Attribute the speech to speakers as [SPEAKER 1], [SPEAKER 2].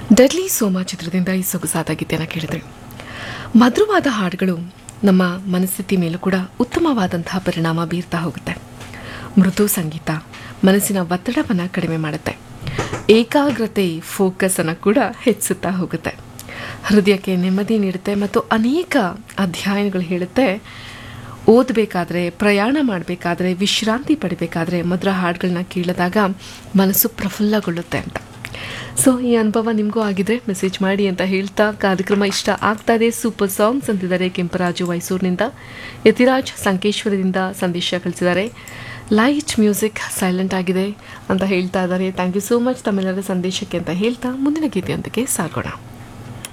[SPEAKER 1] deadly ಸೋಮ ಚಿತ್ರದಿಂದ ಈ ಸೊಗಸಾದ ಗೀತೆಯನ್ನು ಕೇಳಿದ್ರಿ ಮಧುರವಾದ ಹಾಡುಗಳು ನಮ್ಮ ಮನಸ್ಥಿತಿ ಮೇಲೂ ಕೂಡ ಉತ್ತಮವಾದಂತಹ ಪರಿಣಾಮ ಬೀರ್ತಾ ಹೋಗುತ್ತೆ ಮೃದು ಸಂಗೀತ ಮನಸ್ಸಿನ ಒತ್ತಡವನ್ನು ಕಡಿಮೆ ಮಾಡುತ್ತೆ ಏಕಾಗ್ರತೆ ಫೋಕಸ್ ಅನ್ನು ಕೂಡ ಹೆಚ್ಚುತ್ತಾ ಹೋಗುತ್ತೆ ಹೃದಯಕ್ಕೆ ನೆಮ್ಮದಿ ನೀಡುತ್ತೆ ಮತ್ತು ಅನೇಕ ಅಧ್ಯಯನಗಳು ಹೇಳುತ್ತೆ ಓದಬೇಕಾದ್ರೆ ಪ್ರಯಾಣ ಮಾಡಬೇಕಾದ್ರೆ ವಿಶ್ರಾಂತಿ ಪಡಿಬೇಕಾದ್ರೆ ಮಧುರ ಹಾಡುಗಳನ್ನ ಕೇಳಿದಾಗ ಮನಸ್ಸು ಪ್ರಫುಲ್ಲಗೊಳ್ಳುತ್ತೆ ಅಂತ ಸೊ ಈ ಅನುಭವ ನಿಮಗೂ ಆಗಿದ್ರೆ ಮೆಸೇಜ್ ಮಾಡಿ ಅಂತ ಹೇಳ್ತಾ ಕಾರ್ಯಕ್ರಮ ಇಷ್ಟ ಆಗ್ತಾ ಇದೆ ಸೂಪರ್ ಸಾಂಗ್ಸ್ ಅಂತಿದ್ದಾರೆ ಕೆಂಪರಾಜು ಮೈಸೂರಿನಿಂದ ಯತಿರಾಜ್ ಸಂಕೇಶ್ವರದಿಂದ ಸಂದೇಶ ಕಳಿಸಿದ್ದಾರೆ ಲೈಟ್ ಮ್ಯೂಸಿಕ್ ಸೈಲೆಂಟ್ ಆಗಿದೆ ಅಂತ ಹೇಳ್ತಾ ಇದ್ದಾರೆ ಥ್ಯಾಂಕ್ ಯು ಸೋ ಮಚ್ ತಮ್ಮೆಲ್ಲರ ಸಂದೇಶಕ್ಕೆ ಅಂತ ಹೇಳ್ತಾ ಮುಂದಿನ ಗೀತೆಯೊಂದಿಗೆ ಸಾಗೋಣ